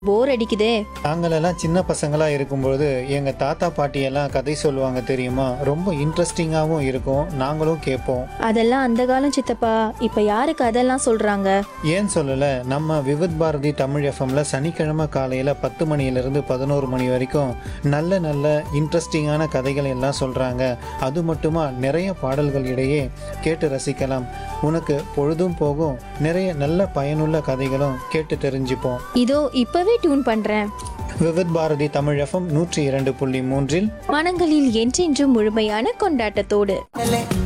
போர் அடிக்குதே நாங்களெல்லாம் சின்ன பசங்களா இருக்கும்பொழுது எங்க தாத்தா பாட்டி எல்லாம் கதை சொல்லுவாங்க தெரியுமா ரொம்ப இன்ட்ரெஸ்டிங்காகவும் இருக்கும் நாங்களும் கேட்போம் அதெல்லாம் அந்த காலம் சித்தப்பா இப்ப யாருக்கு அதெல்லாம் சொல்றாங்க ஏன் சொல்லல நம்ம விவித் பாரதி தமிழ் எஃப்எம்ல சனிக்கிழமை காலையில பத்து மணியிலிருந்து பதினோரு மணி வரைக்கும் நல்ல நல்ல இன்ட்ரெஸ்டிங்கான கதைகள் எல்லாம் சொல்றாங்க அது மட்டுமா நிறைய பாடல்கள் இடையே கேட்டு ரசிக்கலாம் உனக்கு பொழுதும் போகும் நிறைய நல்ல பயனுள்ள கதைகளும் கேட்டு தெரிஞ்சுப்போம் இதோ இப்பவே டியூன் பண்றேன் விவித் பாரதி தமிழ் எஃப்எம் நூற்றி இரண்டு புள்ளி மூன்றில் மனங்களில் என்றென்றும் முழுமையான கொண்டாட்டத்தோடு Ele,